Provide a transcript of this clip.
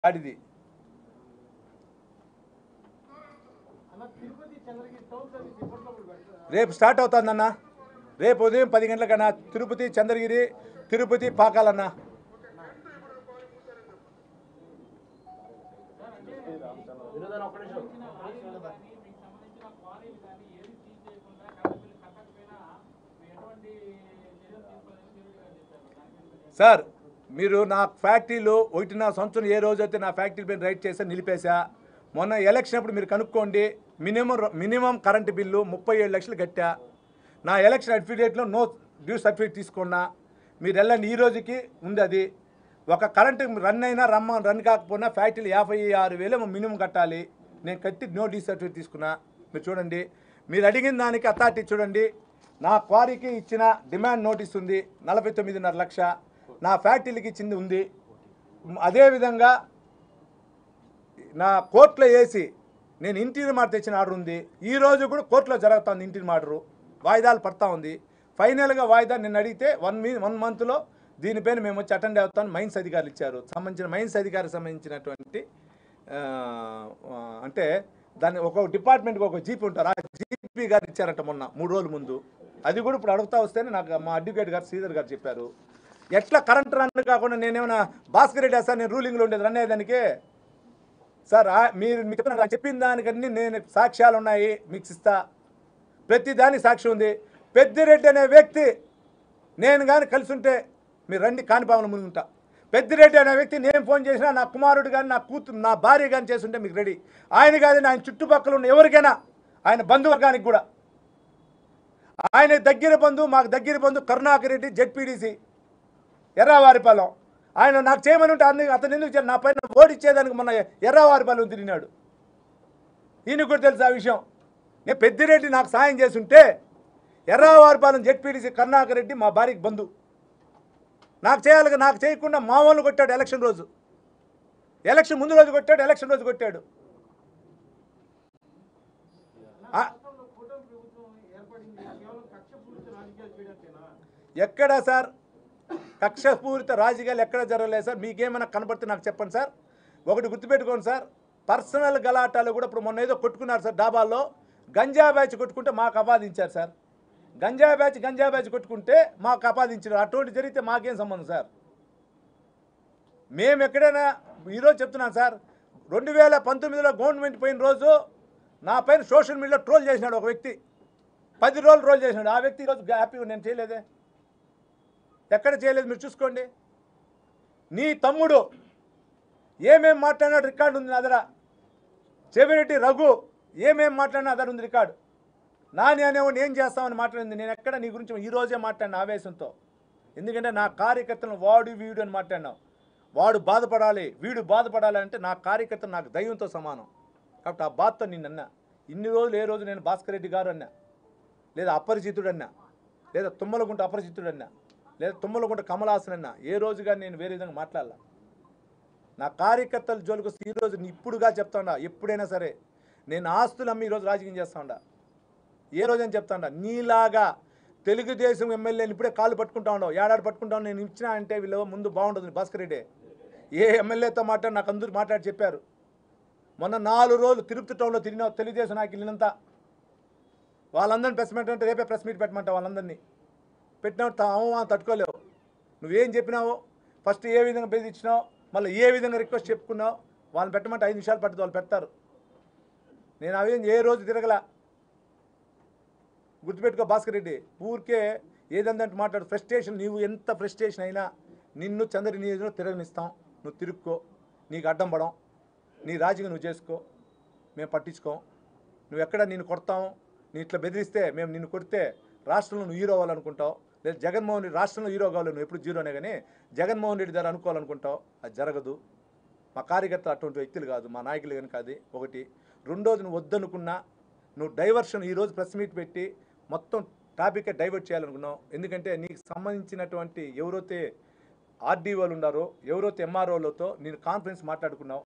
వాడిది అన్న Tirupati Chandragiri town service ఎప్పటికప్పుడు పెడతారా? రేపు స్టార్ట్ అవుతుందన్న రేపు ఉదయం పది గంటలకన్నా తిరుపతి చంద్రగిరి తిరుపతి పాకాలన్న వినోదన ఒక్క నిమిషం. సార్ మీరు నా ఫ్యాక్టరీలో ఒకటిన్నర సంవత్సరం ఏ రోజైతే నా ఫ్యాక్టరీ పైన రైట్ చేసా నిలిపేశా మొన్న ఎలక్షన్ అప్పుడు మీరు కనుక్కోండి మినిమం మినిమం కరెంటు బిల్లు ముప్పై ఏడు లక్షలు కట్టా నా ఎలక్షన్ సర్టిఫికేట్లో నో డ్యూ సర్టిఫికేట్ తీసుకున్నా మీరు వెళ్ళండి ఈ రోజుకి ఉంది అది ఒక కరెంటు రన్ అయినా రమ్మ రన్ కాకపోయినా ఫ్యాక్టరీలు యాభై ఆరు వేలు మినిమం కట్టాలి నేను కట్టి నో డ్యూ సర్టిఫికేట్ తీసుకున్నా మీరు చూడండి మీరు అడిగిన దానికి అథారిటీ చూడండి నా క్వారీకి ఇచ్చిన డిమాండ్ నోటీస్ ఉంది నలభై తొమ్మిదిన్నర లక్ష నా ఫ్యాక్టరీలకి ఇచ్చింది ఉంది అదేవిధంగా నా కోర్టులో వేసి నేను ఇంటీరియర్ మాట తెచ్చిన ఆర్డర్ ఉంది ఈ రోజు కూడా కోర్టులో జరుగుతుంది ఇంటీరియర్ ఆర్డరు వాయిదాలు పడతా ఉంది ఫైనల్గా వాయిదా నిన్న అడిగితే వన్ మీ వన్ మంత్లో దీనిపైన మేము వచ్చి అటెండ్ అవుతాం మైన్స్ అధికారులు ఇచ్చారు సంబంధించిన మైన్స్ అధికారికి సంబంధించినటువంటి ఆ, ఆ, అంటే దాన్ని ఒక డిపార్ట్మెంట్కి ఒక జీపీ ఉంటారు ఆ జీపీ గారు ఇచ్చారంట మొన్న మూడు రోజుల ముందు అది కూడా ఇప్పుడు అడుగుతా వస్తేనే నాకు మా అడ్వకేట్ గారు శ్రీధర్ గారు చెప్పారు ఎట్లా కరెంట్ రన్ కాకుండా నేనేమైనా భాస్కర్ రెడ్డి సార్ నేను రూలింగ్లో ఉండేది రన్ అయ్యేదానికి సార్ ఆ- మీరు మీకు చెప్పిన- నాకు చెప్పిన దానికన్నీ నేను సాక్ష్యాలు ఉన్నాయి మీకు ఇస్తా ప్రతి దానికి సాక్ష్యం ఉంది పెద్దిరెడ్డి అనే వ్యక్తి నేను కానీ కలిసి ఉంటే మీరు రండి కానిపాములు ముందుంటా పెద్దిరెడ్డి అనే వ్యక్తి నేను ఫోన్ చేసినా నా కుమారుడు కానీ నా కూతురు నా భార్య కానీ చేస్తుంటే మీకు రెడీ ఆయన కాదు ఆయన చుట్టుపక్కల ఉన్న ఎవరికైనా ఆయన బంధువర్గానికి కూడా ఆయన దగ్గర బంధువు మాకు దగ్గర బంధువు కరుణాకర్ రెడ్డి జెడ్పీడీసీ ఎర్రవారిపాలెం ఆయన నాకు చేయమని ఉంటే అన్ని అతను ఎందుకు చేయను? నా పైన ఓడిచ్చేదానికి మొన్న ఎర్రవారిపాలెం తిరిగినాడు ఈయన కూడా తెలుసు ఆ విషయం నేను పెద్దిరెడ్డి నాకు సాయం చేస్తుంటే ఎర్రవారిపాలెం జెడ్పీడీసీ కరుణాకర్ రెడ్డి మా భార్యకి బంధు నాకు చేయాలి నాకు చేయకుండా మా వాళ్ళు కొట్టాడు ఎలక్షన్ రోజు ఎలక్షన్ ముందు రోజు కొట్టాడు ఎలక్షన్ రోజు కొట్టాడు ఆ- రాష్ట్రంలో కూటమి ప్రభుత్వం ఏర్పడింది కేవలం కక్షపూరిత రాజకీయాలు చేయడానికేనా ఎక్కడ సార్ కక్షపూరిత రాజకీయాలు ఎక్కడ జరగలేదు సార్ మీకేమైనా కనపడితే నాకు చెప్పండి సార్ ఒకటి గుర్తుపెట్టుకోండి సార్ పర్సనల్ గలాటాలు కూడా ఇప్పుడు మొన్న ఏదో కొట్టుకున్నారు సార్ డాబాల్లో గంజా బ్యాచ్ కొట్టుకుంటే మాకు అపాదించారు sir ganja batch ganja batch కొట్టుకుంటే మాకు అపాదించారు అటువంటి జరిగితే మాకేం సంబంధం సార్ మేము ఎక్కడైనా ఈరోజు చెప్తున్నాను సార్ రెండు వేల పంతొమ్మిదిలో గవర్నమెంట్ పోయిన రోజు నా పైన సోషల్ మీడియాలో ట్రోల్ చేసినాడు ఒక వ్యక్తి పది రోజులు ట్రోల్ చేసినాడు ఆ వ్యక్తి ఈరోజు హ్యాపీగా నేను చేయలేదే ఎక్కడ చేయలేదు మీరు చూసుకోండి నీ తమ్ముడు ఏమేం మాట్లాడినాడు రికార్డు ఉంది నా దగ్గర చెవిరెడ్డి రఘు ఏమేం మాట్లాడినా అదర్ ఉంది రికార్డు నాని అనేవాడిని ఏం చేస్తామని మాట్లాడింది నేను ఎక్కడ నీ గురించి ఈ రోజే మాట్లాడిన ఆవేశంతో ఎందుకంటే నా కార్యకర్తను వాడు వీడు అని మాట్లాడినావు వాడు బాధపడాలి వీడు బాధపడాలి అంటే నా కార్యకర్త నాకు దైవంతో సమానం కాబట్టి ఆ బాధతో నేను అన్నా ఇన్ని రోజులు ఏ రోజు నేను భాస్కర్ రెడ్డి గారు అన్నా లేదా అపరిచితుడు అన్నా లేదా తుమ్మలగుంట అపరిచితుడు అన్నా లేదా తుమ్మలగుంట కమలాసన్ అన్నా ఏ రోజుగా నేను వేరే విధంగా మాట్లాడాల నా కార్యకర్తల జోలికి వస్తే ఈ రోజు ఇప్పుడుగా చెప్తాండా ఎప్పుడైనా సరే నేను ఆస్తులు అమ్మి ఈరోజు రాజకీయం చేస్తాండా ఏ రోజని చెప్తాండా నీలాగా తెలుగుదేశం ఎమ్మెల్యేని ఇప్పుడే కాళ్ళు పట్టుకుంటా ఉండవు ఏడాడు పట్టుకుంటా ఉన్నావు, నేను ఇచ్చినా అంటే వీళ్ళు ముందు బాగుంటుంది భాస్కర్ రెడ్డి ఏ ఎమ్మెల్యేతో మాట్లాడి నాకు అందరూ మాట్లాడి చెప్పారు మొన్న నాలుగు రోజులు తిరుపతి టౌన్లో తిరిగిన తెలుగుదేశం నాకు ఇల్లంతా వాళ్ళందరిని ప్రెస్ మీట్ అంటే రేపే ప్రెస్ మీట్ పెట్టమంటా వాళ్ళందరినీ పెట్టినప్పుడు అవమానం తట్టుకోలేవు నువ్వేం చెప్పినావో ఫస్ట్ ఏ విధంగా బెదిరించినావు మళ్ళీ ఏ విధంగా రిక్వెస్ట్ చెప్పుకున్నావు వాళ్ళని పెట్టమంటే ఐదు నిమిషాలు పడుతుంది వాళ్ళు పెడతారు నేను అవేం ఏ రోజు తిరగల గుర్తుపెట్టుకో భాస్కర్ రెడ్డి ఊరికే ఏదందంటే మాట్లాడు ఫ్రస్ట్రేషన్ నీవు ఎంత ఫ్రస్ట్రేషన్ అయినా నిన్ను చంద్ర నియోజకవర్గంలో తిరగనిస్తాం నువ్వు తిరుక్కో నీకు అడ్డం పడం నీ రాజకీయం నువ్వు చేసుకో మేము పట్టించుకోం నువ్వు ఎక్కడ నిన్ను కొడతాం నీ ఇట్లా బెదిరిస్తే మేము నిన్ను కొడితే రాష్ట్రంలో నువ్వు హీరో అవ్వాలనుకుంటావు లేదా జగన్మోహన్ రెడ్డి రాష్ట్రంలో హీరో కావాలి నువ్వు ఎప్పుడు జీరోనే కానీ జగన్మోహన్ రెడ్డి దగ్గర అనుకోవాలనుకుంటావు అది జరగదు మా కార్యకర్తలు అటువంటి వ్యక్తులు కాదు మా నాయకులు కనుక అది ఒకటి రెండోది నువ్వు వద్దనుకున్నా నువ్వు డైవర్షన్ ఈరోజు ప్రెస్ మీట్ పెట్టి మొత్తం టాపిక్ డైవర్ట్ చేయాలనుకున్నావు ఎందుకంటే నీకు సంబంధించినటువంటి ఎవరైతే ఆర్డీఓలు ఉన్నారో ఎవరైతే ఎంఆర్ఓలతో నేను కాన్ఫరెన్స్ మాట్లాడుకున్నావు